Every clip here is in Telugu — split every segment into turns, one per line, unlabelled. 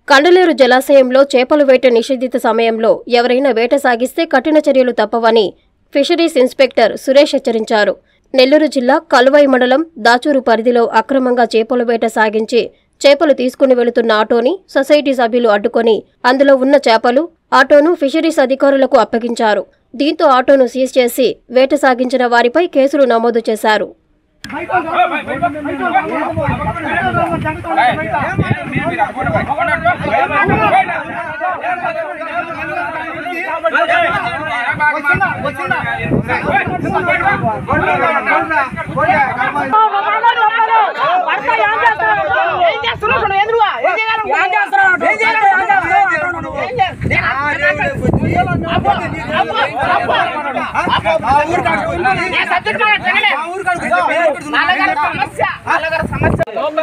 కండలేరు జలాశయంలో చేపలు వేట నిషేధిత సమయంలో ఎవరైనా వేట సాగిస్తే కఠిన చర్యలు తప్పవని ఫిషరీస్ ఇన్స్పెక్టర్ సురేష్ హెచ్చరించారు నెల్లూరు జిల్లా కలువై మండలం దాచూరు పరిధిలో అక్రమంగా చేపల వేట సాగించి చేపలు తీసుకుని వెళుతున్న ఆటోని సొసైటీ సభ్యులు అడ్డుకొని అందులో ఉన్న చేపలు ఆటోను ఫిషరీస్ అధికారులకు అప్పగించారు దీంతో ఆటోను సీజ్ చేసి వేట సాగించిన వారిపై కేసులు నమోదు చేశారు
ఏం చేస్తున్నావు ఇప్పుడు? ఎదురుగా? ఏం చేయాలి? ఏం చేస్తున్నావు? ఏం చేయాలి? ఏం చేస్తున్నావు? ఏం చేయాలి? నేను అబ్బో, అబ్బో, అబ్బో. నేను సబ్జెక్ట్ కూడా తినలే. నాన్నగారి సమస్య నాన్నగారి సమస్య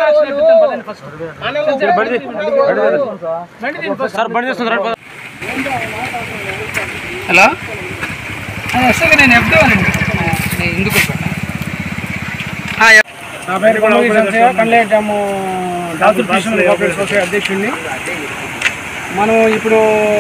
హలో వస్తుంది నేను ఎప్పుడు ఎందుకు
నా పేరు కొండవీ సంజయ్ కండ్లేరు డ్యాము దాతులు ఫిషింగ్ కోఆపరేటివ్ సొసైటీ అధ్యక్షుడిని మనం ఇప్పుడు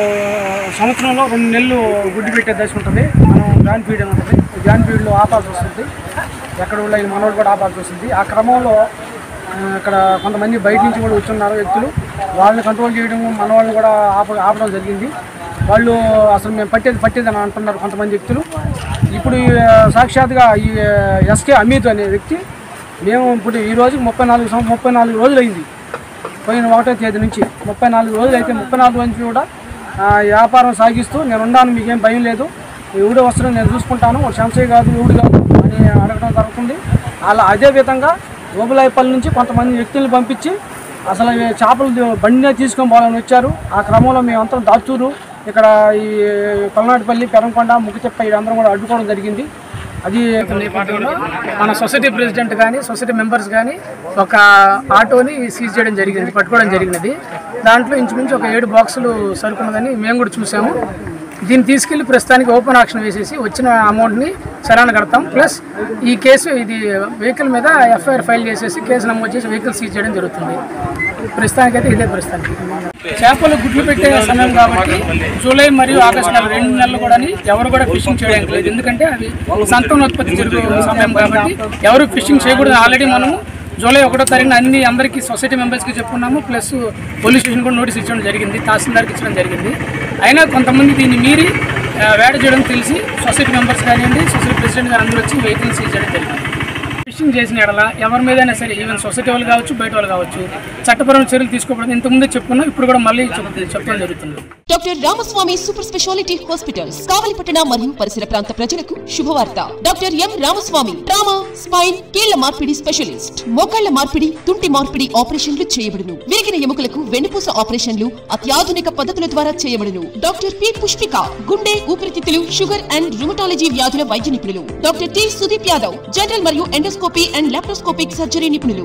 సంవత్సరంలో రెండు నెలలు గుడ్డు పెట్టే దశ ఉంటుంది మనం జాన్ ఫీడ్ అని ఉంటుంది జాన్ ఫీడ్లో ఆపాల్సి వస్తుంది ఎక్కడ ఉన్న ఈ మనోడు కూడా ఆపాల్సి వస్తుంది ఆ క్రమంలో ఆ, ఇక్కడ కొంతమంది బయట నుంచి కూడా వచ్చున్నారు వ్యక్తులు వాళ్ళని కంట్రోల్ చేయడం మన వాళ్ళని కూడా ఆప ఆపడం జరిగింది వాళ్ళు అసలు మేము పట్టేది పట్టేది అని అంటున్నారు కొంతమంది వ్యక్తులు ఇప్పుడు ఈ, సాక్షాత్గా ఈ ఎస్కే అమీద్ అనే వ్యక్తి మేము ఇప్పుడు ఈ రోజుకి ముప్పై నాలుగు సం- ముప్పై నాలుగు రోజులు అయింది పోయిన ఒకటో తేదీ నుంచి ముప్పై నాలుగు రోజులు అయితే ముప్పై నాలుగు నుంచి కూడా ఆ, వ్యాపారం సాగిస్తూ నేను ఉన్నాను మీకేం భయం లేదు ఎవడు వస్తున్నాడు నేను చూసుకుంటాను ఒక సంశయ కాదు ఎవడు కాదు అని అడగడం జరుగుతుంది అలా అదే విధంగా ఓబులాయపల్లి నుంచి కొంతమంది వ్యక్తులను పంపించి అసలు ఈ చేపలు బండినే తీసుకొని పోవాలని వచ్చారు ఆ క్రమంలో మేమంతా దాచూరు ఇక్కడ ఈ పల్నాటిపల్లి పెరంకొండ ముక్కుచెప్ప ఇదందరం కూడా అడ్డుకోవడం జరిగింది అది నేపథ్యంలో మన సొసైటీ ప్రెసిడెంట్ కానీ సొసైటీ మెంబర్స్ కానీ ఒక ఆటోని సీజ్ చేయడం జరిగింది పట్టుకోవడం జరిగినది దాంట్లో ఇంచుమించు ఒక ఏడు బాక్సులు సరుకున్నదని మేము కూడా చూసాము దీన్ని తీసుకెళ్లి ప్రస్తుతానికి ఓపెన్ ఆక్షన్ వేసేసి వచ్చిన అమౌంట్ని చలాన కడతాం ప్లస్ ఈ కేసు ఇది వెహికల్ మీద ఎఫ్ఐఆర్ ఫైల్ చేసేసి కేసు నమోదు చేసి వెహికల్ సీజ్ చేయడం జరుగుతుంది ప్రస్తుతానికైతే ఇదే ప్రస్తుతానికి చేపలు గుడ్లు పెట్టే సమయం కాబట్టి జూలై మరియు ఆగస్టు నెల రెండు నెలలు కూడా ఎవరు కూడా ఫిషింగ్ చేయడానికి లేదు ఎందుకంటే అది సంతానోత్పత్తి జరుగు సమయం కాబట్టి ఎవరు ఫిషింగ్ చేయకూడదు ఆల్రెడీ మనము జూలై ఒకటో తారీఖున అన్ని అందరికీ సొసైటీ మెంబర్స్కి చెప్పుకున్నాము ప్లస్ పోలీస్ స్టేషన్ కూడా నోటీస్ ఇచ్చడం జరిగింది తహసీల్దార్కి ఇచ్చడం జరిగింది అయినా కొంతమంది దీన్ని మీరి ఆ, వేట చేయడం తెలిసి సొసైటీ మెంబర్స్ కానివ్వండి సొసైటీ ప్రెసిడెంట్ గారు అందరూ వచ్చి వెహికల్ సీజ్ చేయడం జరిగింది ఫిషింగ్ చేసిన ఎడల ఎవరి మీదైనా సరే ఈవెన్ సొసైటీ వాళ్ళు కావచ్చు బయట వాళ్ళు కావచ్చు చట్టపరమైన చర్యలు తీసుకోవడం ఇంతకుముందే చెప్పుకున్నాం ఇప్పుడు కూడా మళ్ళీ చెప్- చెప్పడం జరుగుతుంది
doctor Ramaswamy super speciality hospitals కావలిపట్టణ మరియు పరిసర ప్రాంత ప్రజలకు శుభవార్త doctor M Ramaswamy trauma spine కీళ్ల మార్పిడి స్పెషలిస్ట్ మోకాళ్ల మార్పిడి తుంటి మార్పిడి ఆపరేషన్లు చేయబడును విరిగిన ఎముకలకు వెన్నుపూస ఆపరేషన్లు అత్యాధునిక పద్ధతుల ద్వారా చేయబడును డాక్టర్ పి పుష్పిక గుండె ఊపిరితిత్తులు షుగర్ అండ్ రుమటాలజీ వ్యాధుల వైద్య నిపుణులు doctor T Sudeep Yadav general మరియు ఎండోస్కోపీ అండ్ లాప్రోస్కోపిక్ సర్జరీ నిపుణులు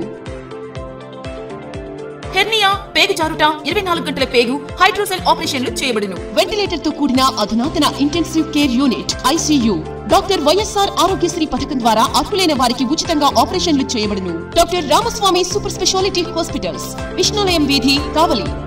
హెర్నియా పేగు జారుట ఇరవై నాలుగు గంటల పేగు హైడ్రోసెల్ ఆపరేషన్లు చేయబడును వెంటిలేటర్ తో కూడిన అధునాతన intensive care unit ICU doctor YSR Aarogyasri పథకం ద్వారా అర్హులైన వారికి ఉచితంగా ఆపరేషన్లు చేయబడును doctor Ramaswamy super speciality hospitals Vishnulayam వీధి కావలి